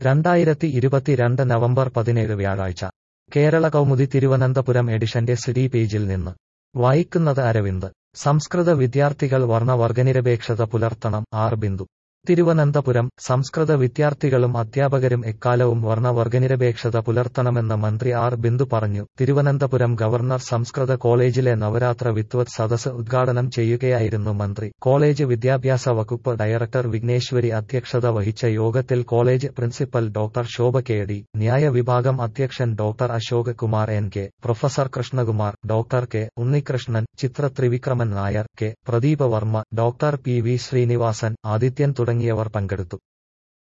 രണ്ടായിരത്തി ഇരുപത്തിരണ്ട് നവംബർ പതിനേഴ് വ്യാഴാഴ്ച കേരള കൗമുദി തിരുവനന്തപുരം എഡിഷന്റെ സിഡി പേജിൽ നിന്ന് വായിക്കുന്നത് അരവിന്ദ് സംസ്കൃത വിദ്യാർത്ഥികൾ വർണ്ണവർഗനിരപേക്ഷത പുലർത്തണം ആർ ബിന്ദു തിരുവനന്തപുരം സംസ്കൃത വിദ്യാർത്ഥികളും അധ്യാപകരും എക്കാലവും വർണ്ണവർഗനിരപേക്ഷത പുലർത്തണമെന്ന് മന്ത്രി ആർ ബിന്ദു പറഞ്ഞു തിരുവനന്തപുരം ഗവർണർ സംസ്കൃത കോളേജിലെ നവരാത്ര വിദ്വത് സദസ് ഉദ്ഘാടനം ചെയ്യുകയായിരുന്നു മന്ത്രി കോളേജ് വിദ്യാഭ്യാസ വകുപ്പ് ഡയറക്ടർ വിഘ്നേശ്വരി അധ്യക്ഷത വഹിച്ച യോഗത്തിൽ college principal doctor Shobha K D ന്യായ വിഭാഗം അധ്യക്ഷൻ doctor Ashok Kumar N K professor Krishnakumar doctor K Unnikrishnan Chithra Thrivikraman Nair K Pradeepa Varma doctor P V Srinivasan Adithyan തുടങ്ങിയവർ പങ്കെടുത്തു